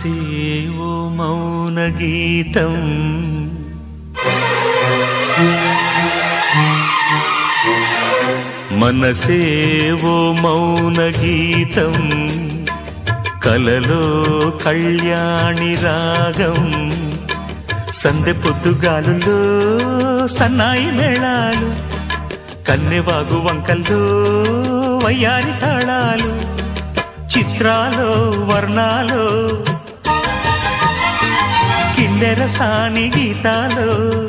మనసేవో మౌన గీతం మనసేవో మౌన గీతం కలలో కళ్యాణి రాగం సందె పొద్దుగాలులో సన్నాయి మేళాలు కన్నెవాగు వంకల్లో వయ్యారి తాళాలు చిత్రాలో వర్ణాలు కిన్నెర సాని గీతాలు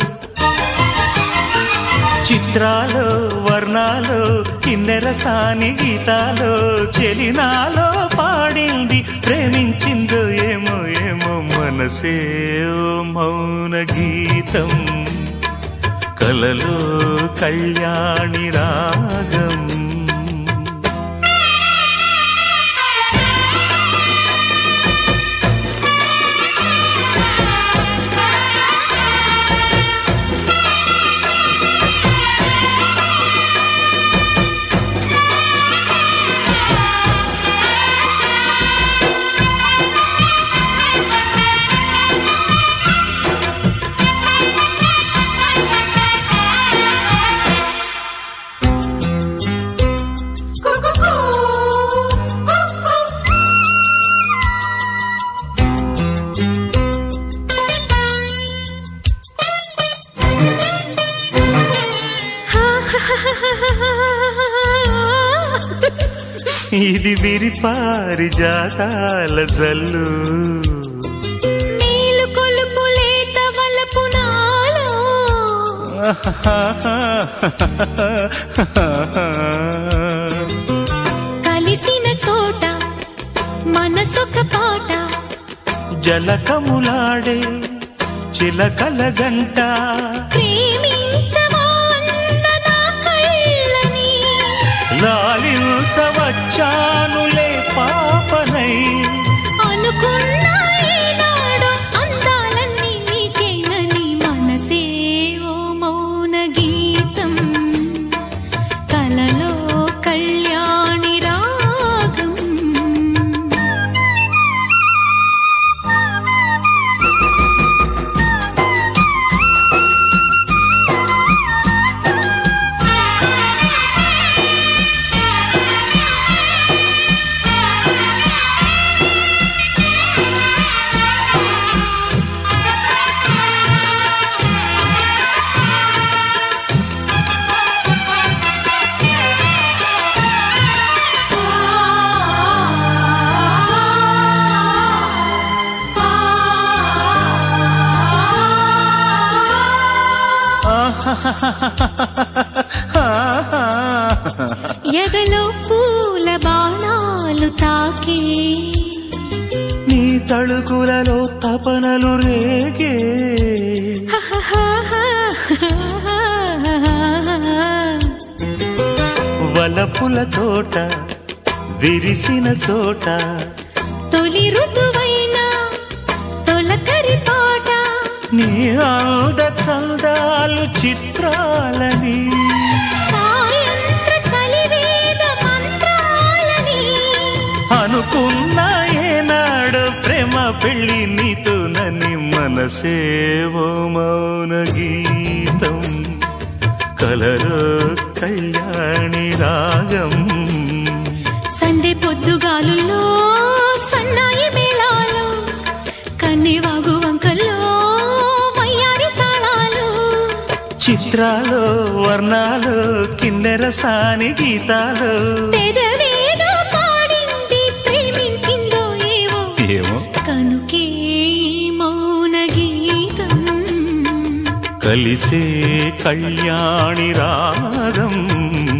చిత్రాలు వర్ణాలు కిన్నెర సాని గీతాలు చెలినాలో పాడింది ప్రేమించిందో ఏమో ఏమో మనసే ఓ మౌన గీతం కలలో కళ్యాణి రాగం ఇది విరిపారి జాతాల జల్లు నీలు కొలుపు లేత వలపు నాలో కలిసిన చోట మనసొక పాట జలకములాడే చిలకల జంట ప్రేమించవా అన్న నా కళ్ళని లాలించవచ్చానులే పాపనై అనుకున్న ఈనాడు అందాలన్నీ నీకేనని మనసే ఓ మౌన గీతం కలలో కళ్యాణి రాగం ఎదలో పూల బాణాలు తాకే నీ తళుకులలో తపనలు రేగే వలపుల తోట విరిసిన చోట తొలి ఋతువైన తొలకరి పాట నీ ఆద చందాలు చిత్రాలని సాయంత్ర చలివేద మంత్రాలని అనుకున్న ఏనాడు ప్రేమ పెళ్లి నీతో నని మనసేవో మౌన గీతం కలరో కళ్యాణి రాగం సందె పొద్దుగాలుల్లో సన్నాయి మేళాలు కన్నెవాగు వంకల్లో వయ్యారి తాళాలు చిత్రాలు వర్ణాలు కిన్నెర సాని గీతాలు పెదవేదో పాడింది ప్రేమించిందో ఏవో ఏమో కనుకే ఈ మౌన గీతం కలిసే కళ్యాణి రాగం